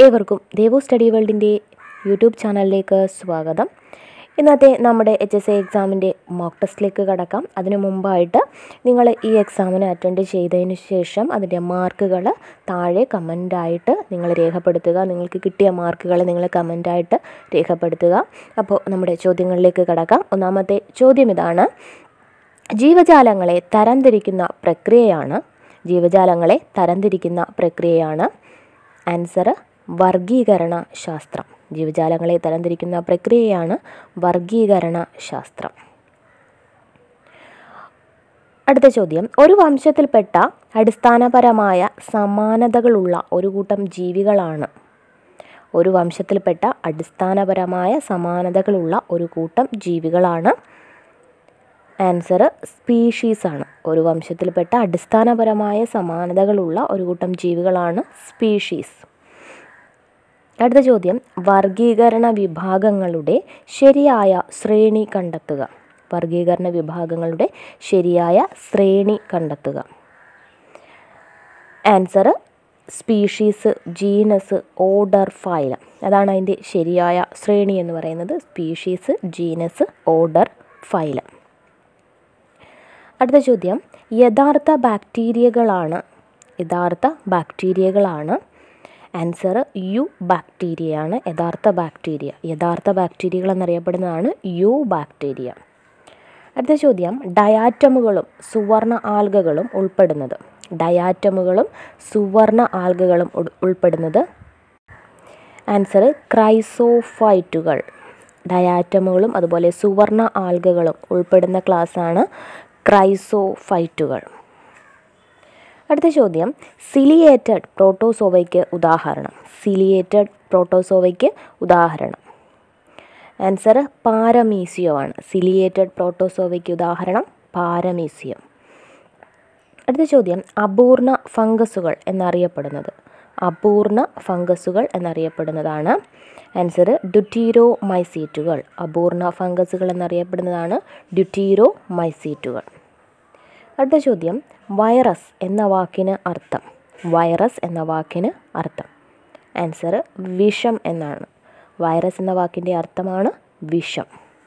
ഏവർക്കും Devu study വേൾഡിൻ്റെ YouTube ചാനലിലേക്ക് സ്വാഗതം ഇന്നത്തെ നമ്മുടെ എച്ച് എസ് എ എക്സാമിൻ്റെ മോക്ക് ടെസ്റ്റിലേക്ക് കടക്കാം അതിനു മുമ്പായിട്ട് നിങ്ങൾ ഈ എക്സാമിന് അറ്റൻഡ് ചെയ്തതിന് ശേഷം അതിൻ്റെ മാർക്കുകൾ താഴെ കമൻ്റായിട്ട് നിങ്ങൾ രേഖപ്പെടുത്തുക നിങ്ങൾക്ക് കിട്ടിയ മാർക്കുകൾ നിങ്ങൾ കമൻ്റായിട്ട് രേഖപ്പെടുത്തുക അപ്പോൾ നമ്മുടെ ചോദ്യങ്ങളിലേക്ക് കടക്കാം ഒന്നാമത്തെ ചോദ്യം ഇതാണ് ജീവജാലങ്ങളെ തരംതിരിക്കുന്ന പ്രക്രിയയാണ് ജീവജാലങ്ങളെ തരംതിരിക്കുന്ന പ്രക്രിയയാണ് ആൻസർ വർഗീകരണ ശാസ്ത്രം ജീവജാലങ്ങളെ തരംതിരിക്കുന്ന പ്രക്രിയയാണ് വർഗീകരണ ശാസ്ത്രം അടുത്ത ചോദ്യം ഒരു വംശത്തിൽപ്പെട്ട അടിസ്ഥാനപരമായ സമാനതകളുള്ള ഒരു കൂട്ടം ജീവികളാണ് ഒരു വംശത്തിൽപ്പെട്ട അടിസ്ഥാനപരമായ സമാനതകളുള്ള ഒരു കൂട്ടം ജീവികളാണ് ആൻസർ സ്പീഷീസ് ആണ് ഒരു വംശത്തിൽപ്പെട്ട അടിസ്ഥാനപരമായ സമാനതകളുള്ള ഒരു കൂട്ടം ജീവികളാണ് സ്പീഷീസ് അടുത്ത ചോദ്യം വർഗീകരണ വിഭാഗങ്ങളുടെ ശരിയായ ശ്രേണി കണ്ടെത്തുക വർഗീകരണ വിഭാഗങ്ങളുടെ ശരിയായ ശ്രേണി കണ്ടെത്തുക answer species genus order phylum അതാണ് അതിൻ്റെ ശരിയായ ശ്രേണി എന്ന് പറയുന്നത് സ്പീഷീസ് ജീനസ് ഓർഡർ ഫൈലം അടുത്ത ചോദ്യം യഥാർത്ഥ ബാക്ടീരിയകളാണ് യഥാർത്ഥ ബാക്ടീരിയകളാണ് ആൻസർ യു ബാക്ടീരിയയാണ് യഥാർത്ഥ ബാക്ടീരിയ യഥാർത്ഥ ബാക്ടീരിയകൾ എന്നറിയപ്പെടുന്നതാണ് യു ബാക്ടീരിയ അടുത്ത ചോദ്യം ഡയാറ്റമുകളും സുവർണ ആൽഗകളും ഉൾപ്പെടുന്നത് ഡയാറ്റമുകളും സുവർണ ആൽഗകളും ഉൾപ്പെടുന്നത് ആൻസർ ക്രൈസോഫൈറ്റുകൾ ഡയാറ്റമുകളും അതുപോലെ സുവർണ ആൽഗകളും ഉൾപ്പെടുന്ന ക്ലാസ്സാണ് ക്രൈസോഫൈറ്റുകൾ അടുത്ത ചോദ്യം സിലിയേറ്റഡ് പ്രോട്ടോസോവയ്ക്ക് ഉദാഹരണം സിലിയേറ്റഡ് പ്രോട്ടോസോവയ്ക്ക് ഉദാഹരണം ആൻസർ പാരമീസിയോ ആണ് സിലിയേറ്റഡ് പ്രോട്ടോസോവയ്ക്ക് ഉദാഹരണം പാരമീസിയം അടുത്ത ചോദ്യം അപൂർണ ഫംഗസുകൾ എന്നറിയപ്പെടുന്നത് അപൂർണ ഫംഗസുകൾ എന്നറിയപ്പെടുന്നതാണ് ആൻസർ ഡ്യുറ്റീരോ മൈസീറ്റുകൾ അപൂർണ ഫംഗസുകൾ എന്നറിയപ്പെടുന്നതാണ് ഡ്യുറ്റീരോ മൈസീറ്റുകൾ അടുത്ത ചോദ്യം വൈറസ് എന്ന വാക്കിന് അർത്ഥം വൈറസ് എന്ന വാക്കിന് അർത്ഥം ആൻസർ വിഷം എന്നാണ് വൈറസ് എന്ന വാക്കിൻ്റെ അർത്ഥമാണ് വിഷം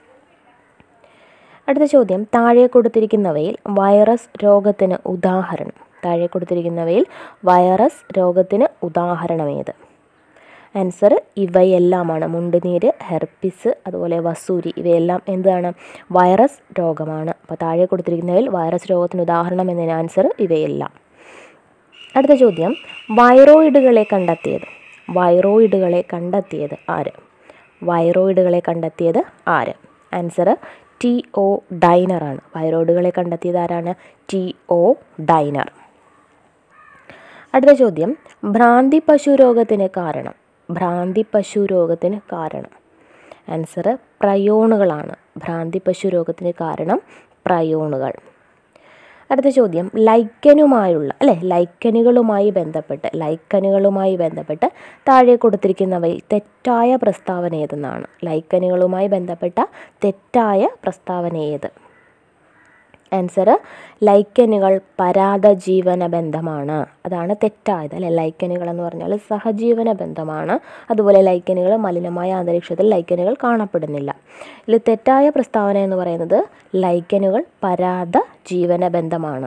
അടുത്ത ചോദ്യം താഴെ കൊടുത്തിരിക്കുന്നവയിൽ വൈറസ് രോഗത്തിന് ഉദാഹരണം താഴെ കൊടുത്തിരിക്കുന്നവയിൽ വൈറസ് രോഗത്തിന് ഉദാഹരണമേത് ആൻസർ ഇവയെല്ലാമാണ് മുണ്ടുനീര് ഹെർപ്പിസ് അതുപോലെ വസൂരി ഇവയെല്ലാം എന്താണ് വൈറസ് രോഗമാണ് അപ്പോൾ താഴെ കൊടുത്തിരിക്കുന്നവയിൽ വൈറസ് രോഗത്തിന് ഉദാഹരണം എന്നതിന് ആൻസർ ഇവയെല്ലാം അടുത്ത ചോദ്യം വൈറോയിഡുകളെ കണ്ടെത്തിയത് വൈറോയിഡുകളെ കണ്ടെത്തിയത് ആര് വൈറോയിഡുകളെ കണ്ടെത്തിയത് ആര് ആൻസർ ടി ഒ ഡൈനറാണ് വൈറോയിഡുകളെ കണ്ടെത്തിയത് ആരാണ് ടി ഒ ഡൈനർ അടുത്ത ചോദ്യം ഭ്രാന്തി പശു രോഗത്തിന് കാരണം ഭ്രാന്തി പശു രോഗത്തിന് കാരണം ആൻസർ പ്രയോണുകളാണ് ഭ്രാന്തി പശു രോഗത്തിന് കാരണം പ്രയോണുകൾ അടുത്ത ചോദ്യം ലൈക്കനുമായുള്ള അല്ലേ ലൈക്കനുകളുമായി ബന്ധപ്പെട്ട് ലൈക്കനുകളുമായി ബന്ധപ്പെട്ട് താഴെ കൊടുത്തിരിക്കുന്നവയിൽ തെറ്റായ പ്രസ്താവന ഏതെന്നാണ് ലൈക്കനുകളുമായി ബന്ധപ്പെട്ട തെറ്റായ പ്രസ്താവന ഏത് ആൻസർ ലൈക്കനുകൾ പരാത ജീവന ബന്ധമാണ് അതാണ് തെറ്റായത് അല്ലെ ലൈക്കനുകൾ എന്ന് പറഞ്ഞാൽ സഹജീവന ബന്ധമാണ് അതുപോലെ ലൈക്കനുകൾ മലിനമായ അന്തരീക്ഷത്തിൽ ലൈക്കനുകൾ കാണപ്പെടുന്നില്ല ഇതിൽ തെറ്റായ പ്രസ്താവന എന്ന് പറയുന്നത് ലൈക്കനുകൾ പരാത ജീവന ബന്ധമാണ്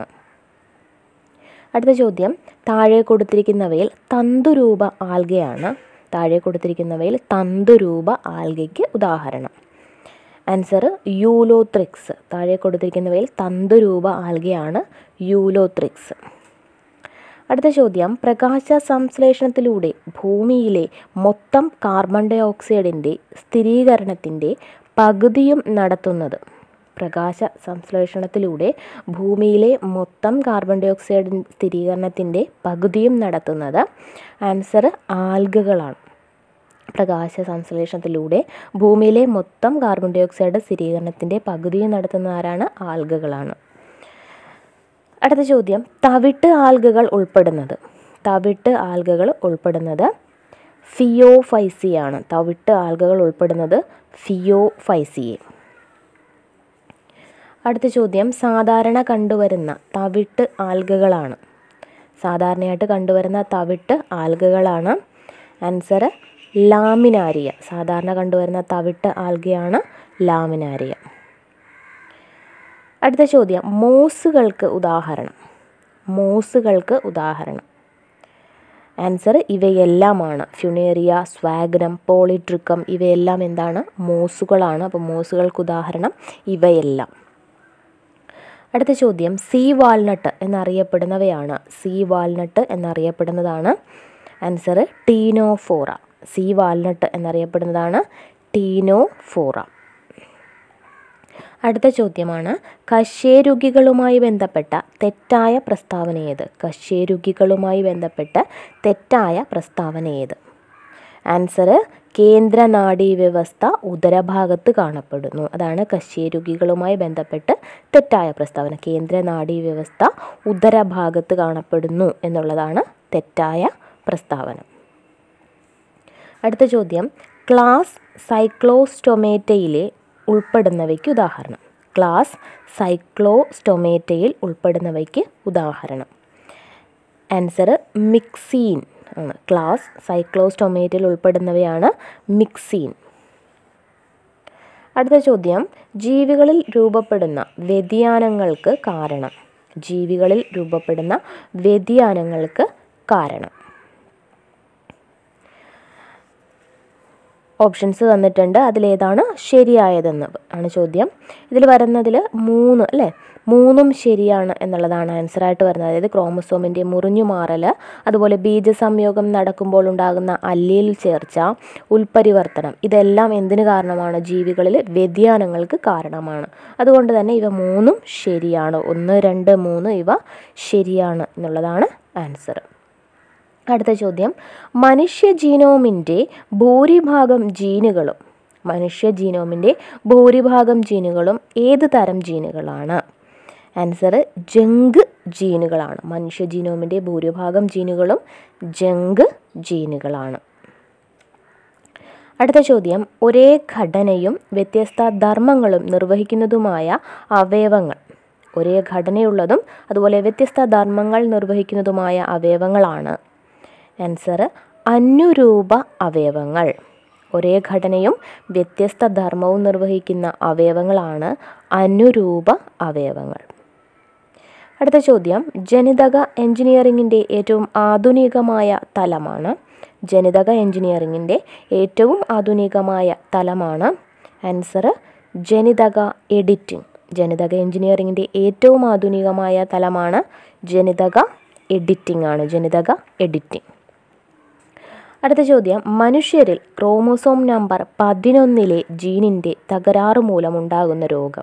അടുത്ത ചോദ്യം താഴെ കൊടുത്തിരിക്കുന്നവയിൽ തന്തുരൂപ ആൽഗയാണ് താഴെ കൊടുത്തിരിക്കുന്നവയിൽ തന്തുരൂപ ആൽഗയ്ക്ക് ഉദാഹരണം ആൻസർ യൂലോത്രിക്സ് താഴെ കൊടുത്തിരിക്കുന്നവയിൽ തന്തുരൂപ ആൽഗയാണ് യൂലോത്രിക്സ് അടുത്ത ചോദ്യം പ്രകാശ സംശ്ലേഷണത്തിലൂടെ ഭൂമിയിലെ മൊത്തം കാർബൺ ഡൈ ഓക്സൈഡിൻ്റെ സ്ഥിരീകരണത്തിൻ്റെ പകുതിയും നടത്തുന്നത് പ്രകാശ സംശ്ലേഷണത്തിലൂടെ ഭൂമിയിലെ മൊത്തം കാർബൺ ഡൈ ഓക്സൈഡ് സ്ഥിരീകരണത്തിൻ്റെ പകുതിയും നടത്തുന്നത് ആൻസർ ആൽഗകളാണ് പ്രകാശ സംശ്ലേഷണത്തിലൂടെ ഭൂമിയിലെ മൊത്തം കാർബൺ ഡൈ ഓക്സൈഡ് സ്ഥിരീകരണത്തിൻ്റെ പകുതിയും നടത്തുന്ന ആരാണ് ആൽഗകളാണ് അടുത്ത ചോദ്യം തവിട്ട് ആൽഗകൾ ഉൾപ്പെടുന്നത് തവിട്ട് ആൽഗകൾ ഉൾപ്പെടുന്നത് ഫിയോഫൈസിയാണ് തവിട്ട് ആൽഗകൾ ഉൾപ്പെടുന്നത് ഫിയോഫൈസിയെ അടുത്ത ചോദ്യം സാധാരണ കണ്ടുവരുന്ന തവിട്ട് ആൽഗകളാണ് സാധാരണയായിട്ട് കണ്ടുവരുന്ന തവിട്ട് ആൽഗകളാണ് ആൻസർ ലാമിനാരിയ സാധാരണ കണ്ടുവരുന്ന തവിട്ട് ആൽഗയാണ് ലാമിനാരിയ അടുത്ത ചോദ്യം മോസുകൾക്ക് ഉദാഹരണം മോസുകൾക്ക് ഉദാഹരണം ആൻസർ ഇവയെല്ലാമാണ് ഫ്യുണേറിയ സ്വാഗനം പോളിട്രിക്കം ഇവയെല്ലാം എന്താണ് മോസുകളാണ് അപ്പോൾ മോസുകൾക്ക് ഉദാഹരണം ഇവയെല്ലാം അടുത്ത ചോദ്യം സീ വാൾനട്ട് എന്നറിയപ്പെടുന്നവയാണ് സീ വാൾനട്ട് എന്നറിയപ്പെടുന്നതാണ് ആൻസർ ടീനോഫോറ സീ വാൾനട്ട് എന്നറിയപ്പെടുന്നതാണ് ടീനോഫോറ അടുത്ത ചോദ്യമാണ് കശേരുകികളുമായി ബന്ധപ്പെട്ട തെറ്റായ പ്രസ്താവന ഏത് കശേരുകികളുമായി ബന്ധപ്പെട്ട തെറ്റായ പ്രസ്താവന ഏത് ആൻസർ കേന്ദ്ര നാഡീ വ്യവസ്ഥ ഉദരഭാഗത്ത് കാണപ്പെടുന്നു അതാണ് കശേരുകികളുമായി ബന്ധപ്പെട്ട് തെറ്റായ പ്രസ്താവന കേന്ദ്ര നാഡീ വ്യവസ്ഥ ഉദരഭാഗത്ത് കാണപ്പെടുന്നു എന്നുള്ളതാണ് തെറ്റായ പ്രസ്താവന അടുത്ത ചോദ്യം ക്ലാസ് സൈക്ലോസ്റ്റൊമേറ്റയിലെ ഉൾപ്പെടുന്നവയ്ക്ക് ഉദാഹരണം ക്ലാസ് സൈക്ലോസ്റ്റൊമേറ്റയിൽ ഉൾപ്പെടുന്നവയ്ക്ക് ഉദാഹരണം ആൻസർ മിക്സീൻ ആണ് ക്ലാസ് സൈക്ലോസ്റ്റൊമേറ്റയിൽ ഉൾപ്പെടുന്നവയാണ് മിക്സീൻ അടുത്ത ചോദ്യം ജീവികളിൽ രൂപപ്പെടുന്ന വ്യതിയാനങ്ങൾക്ക് കാരണം ജീവികളിൽ രൂപപ്പെടുന്ന വ്യതിയാനങ്ങൾക്ക് കാരണം ഓപ്ഷൻസ് തന്നിട്ടുണ്ട് അതിലേതാണ് ശരിയായതെന്ന് ആണ് ചോദ്യം ഇതിൽ വരുന്നതിൽ മൂന്ന് അല്ലേ മൂന്നും ശരിയാണ് എന്നുള്ളതാണ് ആൻസറായിട്ട് വരുന്നത് അതായത് ക്രോമസോമിൻ്റെ മുറിഞ്ഞു മാറൽ അതുപോലെ ബീജസംയോഗം നടക്കുമ്പോൾ ഉണ്ടാകുന്ന അല്ലിയിൽ ചേർച്ച ഉൽപരിവർത്തനം ഇതെല്ലാം എന്തിനു കാരണമാണ് ജീവികളിൽ വ്യതിയാനങ്ങൾക്ക് കാരണമാണ് അതുകൊണ്ട് തന്നെ ഇവ മൂന്നും ശരിയാണ് ഒന്ന് രണ്ട് മൂന്ന് ഇവ ശരിയാണ് എന്നുള്ളതാണ് ആൻസർ അടുത്ത ചോദ്യം മനുഷ്യ ജീനോമിൻ്റെ ഭൂരിഭാഗം ജീനുകളും മനുഷ്യ ജീനോമിൻ്റെ ഭൂരിഭാഗം ജീനുകളും ഏത് തരം ജീനുകളാണ് ആൻസർ ജങ്ക് ജീനുകളാണ് മനുഷ്യ ജീനോമിൻ്റെ ഭൂരിഭാഗം ജീനുകളും ജങ്ക് ജീനുകളാണ് അടുത്ത ചോദ്യം ഒരേ ഘടനയും വ്യത്യസ്ത ധർമ്മങ്ങളും നിർവഹിക്കുന്നതുമായ അവയവങ്ങൾ ഒരേ ഘടനയുള്ളതും അതുപോലെ വ്യത്യസ്ത ധർമ്മങ്ങൾ നിർവഹിക്കുന്നതുമായ അവയവങ്ങളാണ് ആൻസർ അനുരൂപ അവയവങ്ങൾ ഒരേ ഘടനയും വ്യത്യസ്ത ധർമ്മവും നിർവഹിക്കുന്ന അവയവങ്ങളാണ് അനുരൂപ അവയവങ്ങൾ അടുത്ത ചോദ്യം ജനിതക എഞ്ചിനീയറിംഗിൻ്റെ ഏറ്റവും ആധുനികമായ തലമാണ് ജനിതക എഞ്ചിനീയറിംഗിൻ്റെ ഏറ്റവും ആധുനികമായ തലമാണ് ആൻസർ ജനിതക എഡിറ്റിംഗ് ജനിതക എഞ്ചിനീയറിംഗിൻ്റെ ഏറ്റവും ആധുനികമായ തലമാണ് ജനിതക എഡിറ്റിംഗ് ആണ് ജനിതക എഡിറ്റിംഗ് അടുത്ത ചോദ്യം മനുഷ്യരിൽ ക്രോമോസോം നമ്പർ പതിനൊന്നിലെ ജീനിൻ്റെ തകരാറ് മൂലമുണ്ടാകുന്ന രോഗം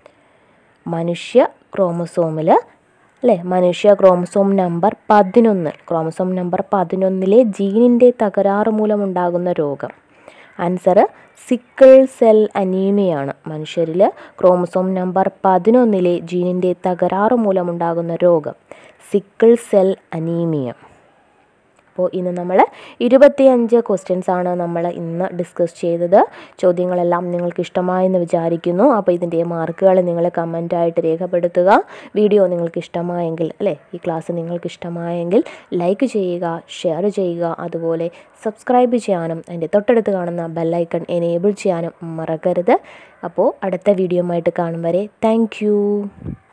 മനുഷ്യ ക്രോമസോമിൽ അല്ലേ മനുഷ്യ ക്രോമസോം നമ്പർ പതിനൊന്ന് ക്രോമസോം നമ്പർ പതിനൊന്നിലെ ജീനിൻ്റെ തകരാറ് മൂലമുണ്ടാകുന്ന രോഗം ആൻസർ സിക്കിൾ സെൽ അനീമിയാണ് മനുഷ്യരിൽ ക്രോമസോം നമ്പർ പതിനൊന്നിലെ ജീനിൻ്റെ തകരാറ് മൂലമുണ്ടാകുന്ന രോഗം സിക്കിൾ സെൽ അനീമിയ അപ്പോൾ ഇന്ന് നമ്മൾ ഇരുപത്തിയഞ്ച് ക്വസ്റ്റ്യൻസ് ആണ് നമ്മൾ ഇന്ന് ഡിസ്കസ് ചെയ്തത് ചോദ്യങ്ങളെല്ലാം നിങ്ങൾക്ക് ഇഷ്ടമായെന്ന് വിചാരിക്കുന്നു അപ്പോൾ ഇതിൻ്റെ മാർക്കുകൾ നിങ്ങൾ കമൻറ്റായിട്ട് രേഖപ്പെടുത്തുക വീഡിയോ നിങ്ങൾക്ക് ഇഷ്ടമായെങ്കിൽ അല്ലേ ഈ ക്ലാസ് നിങ്ങൾക്ക് ഇഷ്ടമായെങ്കിൽ ലൈക്ക് ചെയ്യുക ഷെയർ ചെയ്യുക അതുപോലെ സബ്സ്ക്രൈബ് ചെയ്യാനും അതിൻ്റെ തൊട്ടടുത്ത് കാണുന്ന ബെല്ലൈക്കൺ എനേബിൾ ചെയ്യാനും മറക്കരുത് അപ്പോൾ അടുത്ത വീഡിയോ ആയിട്ട് കാണും വരെ താങ്ക്